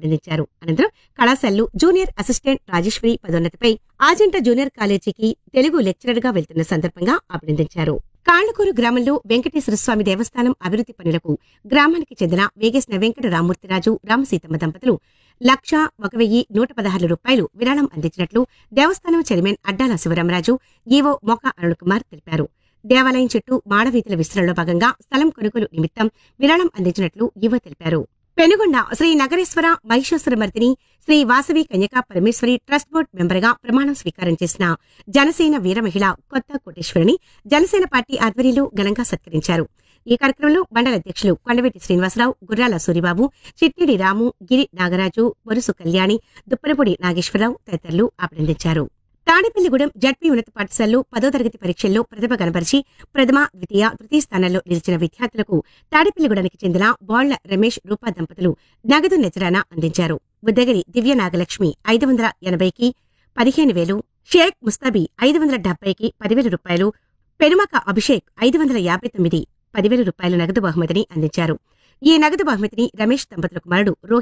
అభినందించారు అనంతరం కళాశాలలో జూనియర్ అసిస్టెంట్ రాజేశ్వరి పదోన్నతిపై ఆజంట జూనియర్ కాలేజీకి తెలుగు లెక్చరర్ గా వెళ్తున్న సందర్భంగా అభినందించారు కాళ్లకూరు గ్రామంలో వెంకటేశ్వర స్వామి దేవస్థానం అభివృద్ధి పనులకు గ్రామానికి చెందిన వేగేసిన వెంకట రామూర్తిరాజు రామసీతమ్మ దంపతులు లక్ష ఒక వెయ్యి నూట పదహారు రూపాయలు విరాళం అందించినట్లు దేవస్థానం చైర్మన్ అడ్డాల శివరామరాజు ఈవో మొక అరుణ్ కుమార్ తెలిపారు దేవాలయం చుట్టూ మాడవీధుల విస్తరణలో భాగంగా స్థలం కొనుగోలు నిమిత్తం విరాళం అందించినట్లు ఈవో తెలిపారు పెనుగొండ శ్రీ నగరేశ్వర మహిషేశ్వర మర్దిని శ్రీ వాసవి కన్యకా పరమేశ్వరి ట్రస్ట్ బోర్డు మెంబర్గా ప్రమాణం స్వీకారం చేసిన జనసేన వీర మహిళ కొత్త కోటేశ్వరిని జనసేన పార్టీ ఆధ్వర్యంలో ఘనంగా సత్కరించారు ఈ కార్యక్రమంలో మండల అధ్యక్షులు కొండవెట్టి శ్రీనివాసరావు గుర్రాల సూరిబాబు చిట్టిడి రాము గిరి నాగరాజు బొరుసు కళ్యాణి దుప్పనపూడి నాగేశ్వరరావు తదితరులు అభినందించారు తాడేపల్లిగూడెం జడ్పీ ఉన్నత పాఠశాలలో పదో తరగతి పరీక్షల్లో ప్రతిభ కనబరిచి ప్రథమ ద్వితీయ తృతీయ స్థానాల్లో నిలిచిన విద్యార్థులకు తాడేపల్లిగూడెనికి చెందిన బాళ్ల రమేష్ రూపా దంపతులు నగదు నజరానా అందించారు బుద్దగిరి దివ్య నాగలక్ష్మి ఐదు వందల ఎనభైకి పదిహేను వేలు షేక్ ముస్తాబీ ఐదు వందల డెబ్బైకి పదివేల రూపాయలు పెనుమక అభిషేక్ ఐదు వందల యాభై తొమ్మిది పదివేల రూపాయల నగదు బహుమతిని అందించారు ఈ నగదు బహుమతిని రమేష్ దంపతుల కుమారుడు రోహిత్